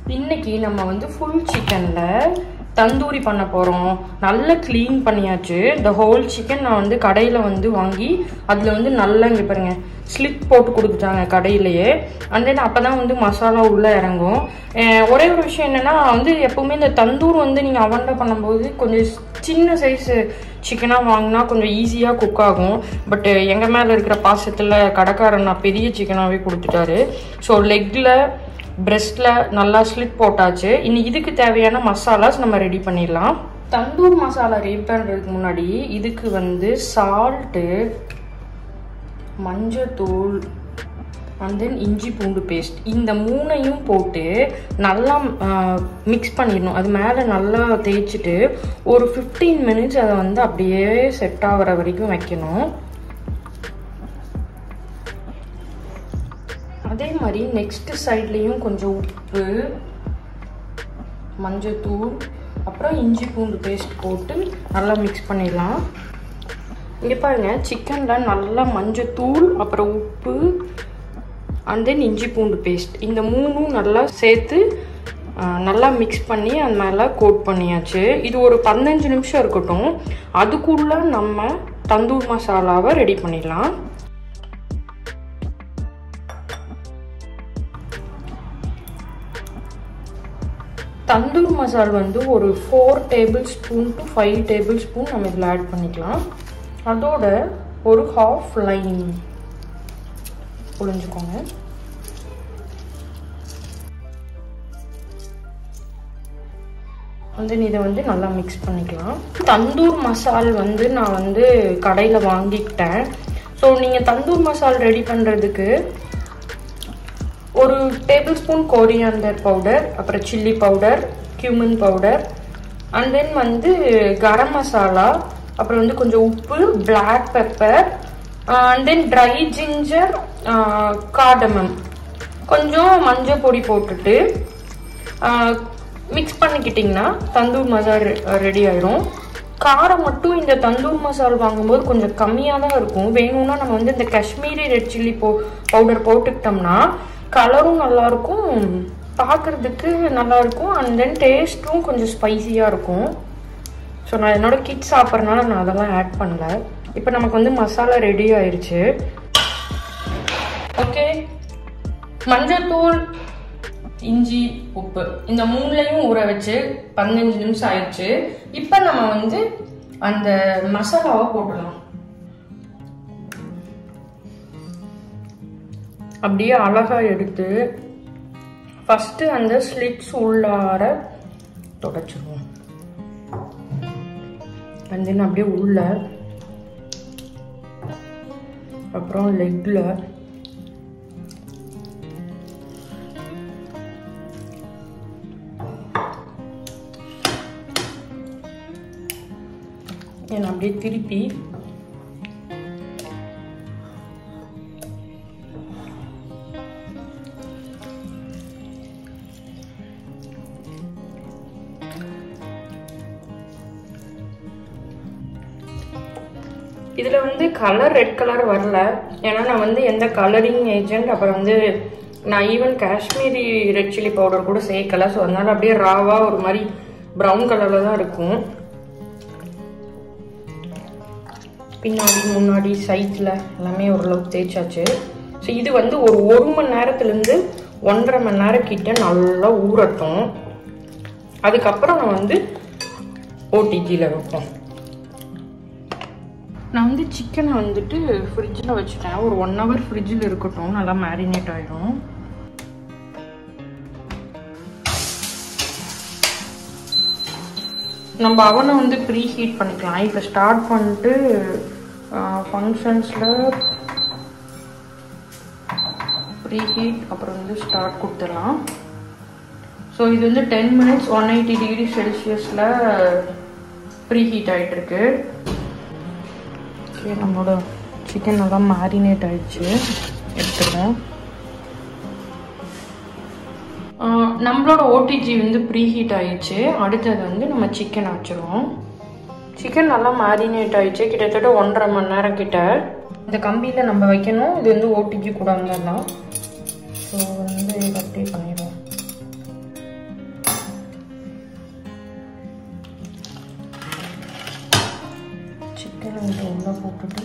இன்னைக்கு நம்ம வந்து ஃபுல் சிக்கனில் தந்தூரி பண்ண போகிறோம் நல்லா க்ளீன் பண்ணியாச்சு இந்த ஹோல் சிக்கன் நான் வந்து கடையில் வந்து வாங்கி அதில் வந்து நல்லா இங்கே பாருங்க ஸ்லிப் போட்டு கொடுத்துட்டாங்க கடையிலேயே அண்ட் தென் அப்போ தான் வந்து மசாலா உள்ளே இறங்கும் அஹ் ஒரே ஒரு விஷயம் என்னென்னா வந்து எப்போவுமே இந்த தந்தூர் வந்து நீங்கள் அவனில் பண்ணும்போது கொஞ்சம் சின்ன சைஸ் சிக்கனாக வாங்கினா கொஞ்சம் ஈஸியாக குக் ஆகும் பட் எங்கள் மேலே இருக்கிற பாசத்தில் கடைக்காரன் நான் பெரிய சிக்கனாகவே கொடுத்துட்டாரு ஸோ லெக்கில் பிரெஸ்ட்டில் நல்லா ஸ்லிட் போட்டாச்சு இனி இதுக்கு தேவையான மசாலாஸ் நம்ம ரெடி பண்ணிடலாம் தந்தூர் மசாலா ரெடி பண்ணுறதுக்கு முன்னாடி இதுக்கு வந்து சால்ட்டு மஞ்சத்தூள் அண்ட் தென் இஞ்சி பூண்டு பேஸ்ட் இந்த மூணையும் போட்டு நல்லா மிக்ஸ் பண்ணிடணும் அது மேலே நல்லா தேய்ச்சிட்டு ஒரு ஃபிஃப்டீன் மினிட்ஸ் அதை வந்து அப்படியே செட் ஆகிற வரைக்கும் வைக்கணும் அதே மாதிரி நெக்ஸ்ட் சைட்லேயும் கொஞ்சம் உப்பு மஞ்சத்தூள் அப்புறம் இஞ்சி பூண்டு பேஸ்ட் போட்டு நல்லா மிக்ஸ் பண்ணிடலாம் இங்கே பாருங்க சிக்கனில் நல்லா மஞ்சத்தூள் அப்புறம் உப்பு அண்ட் தென் இஞ்சி பூண்டு பேஸ்ட் இந்த மூணும் நல்லா சேர்த்து நல்லா மிக்ஸ் பண்ணி அது மேலே கோட் பண்ணியாச்சு இது ஒரு பதினஞ்சு நிமிஷம் இருக்கட்டும் அதுக்குள்ளே நம்ம தந்தூர் மசாலாவை ரெடி பண்ணிடலாம் தந்தூர் மசால் வந்து ஒரு four tablespoon to five tablespoon நம்ம இதில் ஆட் பண்ணிக்கலாம் அதோட ஒரு ஹாஃப் லைன் புழிஞ்சுக்கோங்க வந்து இதை வந்து நல்லா மிக்ஸ் பண்ணிக்கலாம் தந்தூர் மசால் வந்து நான் வந்து கடையில் வாங்கிக்கிட்டேன் ஸோ நீங்கள் தந்தூர் மசால் ரெடி பண்ணுறதுக்கு ஒரு டேபிள் ஸ்பூன் கோரியாண்டர் பவுடர் அப்புறம் chilli powder cumin powder and then வந்து கரம் மசாலா அப்புறம் வந்து கொஞ்சம் உப்பு black pepper and then dry ginger cardamom கொஞ்சம் மஞ்சள் பொடி போட்டுட்டு மிக்ஸ் பண்ணிக்கிட்டிங்கன்னா தந்தூர் மசால் ரெடி ஆயிரும் காரம் மட்டும் இந்த தந்தூர் மசால் வாங்கும்போது கொஞ்சம் கம்மியாக தான் இருக்கும் வேணும்னா நம்ம வந்து இந்த காஷ்மீரி ரெட் சில்லி போ பவுடர் போட்டுக்கிட்டோம்னா கலரும் நல்லாயிருக்கும் பார்க்குறதுக்கு நல்லாயிருக்கும் அண்ட் தென் டேஸ்ட்டும் கொஞ்சம் ஸ்பைசியாக இருக்கும் ஸோ நான் என்னோட கிட்ஸ் சாப்பிட்றதுனால நான் அதெல்லாம் ஆட் பண்ணல இப்போ நமக்கு வந்து மசாலா ரெடி ஆயிடுச்சு ஓகே மஞ்சத்தூள் இஞ்சி உப்பு இந்த மூணுலையும் ஊற வச்சு பதினஞ்சு நிமிஷம் ஆயிடுச்சு இப்போ நம்ம வந்து அந்த மசாலாவை போட்டுடலாம் அப்படியே அழகா எடுத்து ஃபஸ்ட்டு அந்த ஸ்லிட்ஸ் உள்ளார தொடச்சிருவோம் அண்ட் தென் அப்படியே உள்ள அப்புறம் லெக்கில் நான் அப்படியே திருப்பி இதில் வந்து கலர் ரெட் கலர் வரல ஏன்னா நான் வந்து எந்த கலரிங் ஏஜென்ட் அப்புறம் வந்து நான் even Kashmiri red chilli powder கூட சேர்க்கல ஸோ அதனால அப்படியே ராவாக ஒரு மாதிரி ப்ரௌன் கலரில் தான் இருக்கும் பின்னாடி முன்னாடி சைட்ஸில் எல்லாமே ஓரளவுக்கு தேய்ச்சாச்சு ஸோ இது வந்து ஒரு ஒரு மணி நேரத்துலேருந்து ஒன்றரை மணி நேரம் கிட்ட நல்லா ஊறட்டும் அதுக்கப்புறம் நான் வந்து ஓடிஜியில் வைப்போம் நான் வந்து சிக்கனை வந்துட்டு ஃப்ரிட்ஜில் வச்சுட்டேன் ஒரு ஒன் ஹவர் ஃப்ரிட்ஜில் இருக்கட்டும் நல்லா மேரினேட் ஆயிடும் நம்ம அவனை வந்து ப்ரீ ஹீட் பண்ணிக்கலாம் இப்போ ஸ்டார்ட் பண்ணிட்டு ஃபங்க்ஷன்ஸில் ப்ரீ ஹீட் அப்புறம் வந்து ஸ்டார்ட் கொடுத்துடலாம் ஸோ இது வந்து ten minutes one eighty degree செல்சியஸில் ப்ரீ ஹீட் ஆகிட்டுருக்கு ஓகே நம்மளோட சிக்கன் நல்லா மேரினேட் ஆயிடுச்சு எடுத்துருவோம் நம்மளோட ஓடிஜி வந்து ப்ரீ ஹீட் ஆயிடுச்சு அடுத்தது வந்து நம்ம சிக்கன் வச்சுருவோம் சிக்கன் நல்லா மேரினேட் ஆயிடுச்சு கிட்டத்தட்ட ஒன்றரை மணி நேரம் கிட்ட இந்த கம்பியில் நம்ம வைக்கணும் இது வந்து ஓடிஜி கூட வந்துடலாம் ஸோ வந்து இதை அப்படியே பண்ணிடுவோம் சிக்கனை இங்கே உள்ளே போட்டுட்டு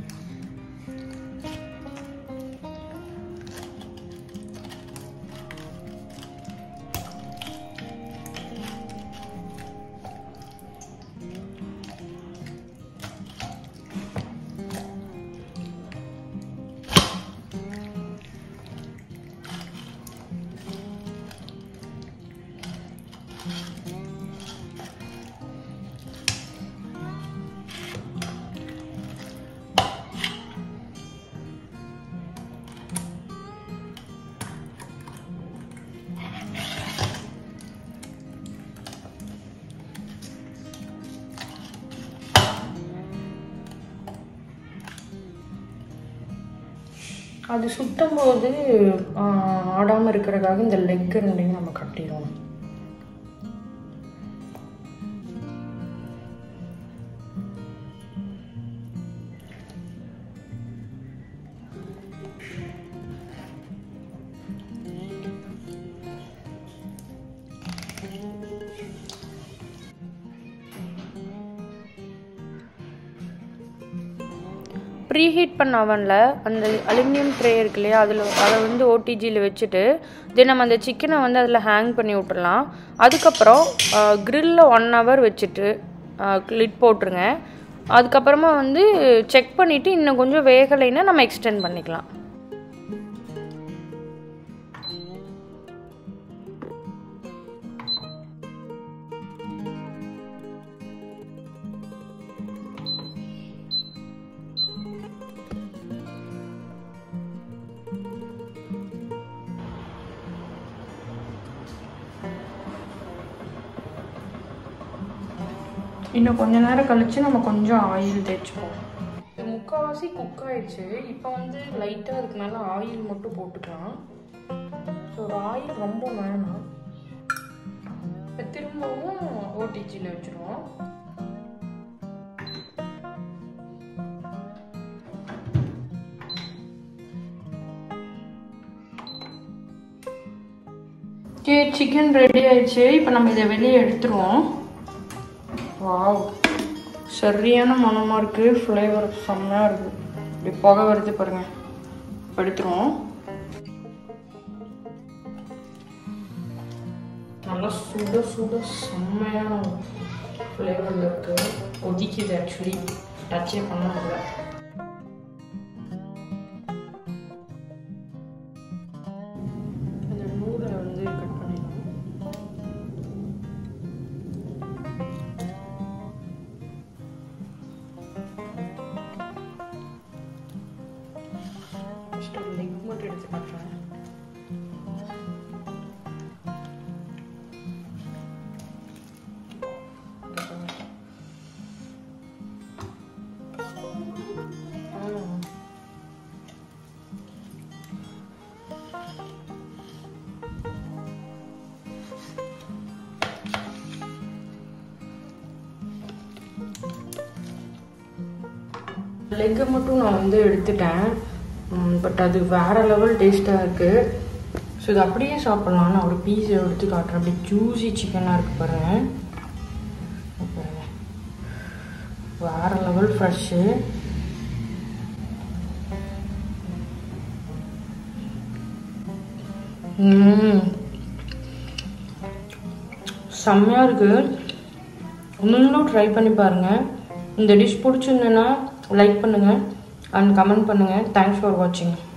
அது சுத்தும் போது ஆடாமல் இருக்கிறதுக்காக இந்த லெக் ரெண்டையும் நம்ம கட்டிடுவோம் ப்ரீஹீட் பண்ண அவனில் அந்த அலுமினியம் ட்ரே இருக்கு இல்லையா அதில் அதை வந்து ஓடிஜியில் வச்சுட்டு தென் நம்ம அந்த சிக்கனை வந்து அதில் ஹேங் பண்ணி விட்டுறலாம் அதுக்கப்புறம் க்ரில்லில் ஒன் ஹவர் வச்சுட்டு லிட் போட்டுருங்க அதுக்கப்புறமா வந்து செக் பண்ணிவிட்டு இன்னும் கொஞ்சம் வேகலைன்னா நம்ம எக்ஸ்டெண்ட் பண்ணிக்கலாம் இன்னும் கொஞ்ச நேரம் கழிச்சு நம்ம கொஞ்சம் ஆயில் தேய்ச்சிப்போம் முக்கால்வாசி குக் ஆயிடுச்சு இப்போ வந்து லைட்டாக அதுக்கு மேலே ஆயில் மட்டும் போட்டுக்கலாம் ஸோ ஒரு ஆயில் ரொம்ப வேணாம் இப்போ திரும்பவும் ஓடிஜியில் வச்சுருவோம் ஓகே சிக்கன் ரெடி ஆயிடுச்சு இப்போ நம்ம இதை வெளியே எடுத்துருவோம் வாவ் சரியான மனமாக இருக்குது ஃப்ளேவர் செம்மையாக இருக்குது இப்படி புகை வருது பாருங்க இப்போ எடுத்துருவோம் நல்லா சுட சுட செம்மையான ஃப்ளேவரில் இருக்குது கொதிக்குது ஆக்சுவலி டச்சே பண்ண முடியல அந்த நூலை வந்து கட் பண்ணிடணும் ஃபஸ்ட்டு ஒரு லெக் மட்டும் எடுத்து காட்டுறேன் ம். லெக்கை மட்டும் நான் வந்து எடுத்துட்டேன் பட் அது வேற லெவல் டேஸ்ட்டாக இருக்குது ஸோ இது அப்படியே சாப்பிட்லாம் நான் ஒரு பீஸ் எடுத்து காட்டுறேன் அப்படியே ஜூஸி சிக்கனாக இருக்கு பாருங்க இங்க பாருங்க வேற லெவல் ஃப்ரெஷ்ஷு செம்மையாக இருக்குது நீங்களும் ட்ரை பண்ணி பாருங்கள் இந்த டிஷ் பிடிச்சிருந்ததுன்னா லைக் பண்ணுங்கள் அண்ட் கமெண்ட் பண்ணுங்கள் தேங்க்ஸ் ஃபார் வாட்சிங்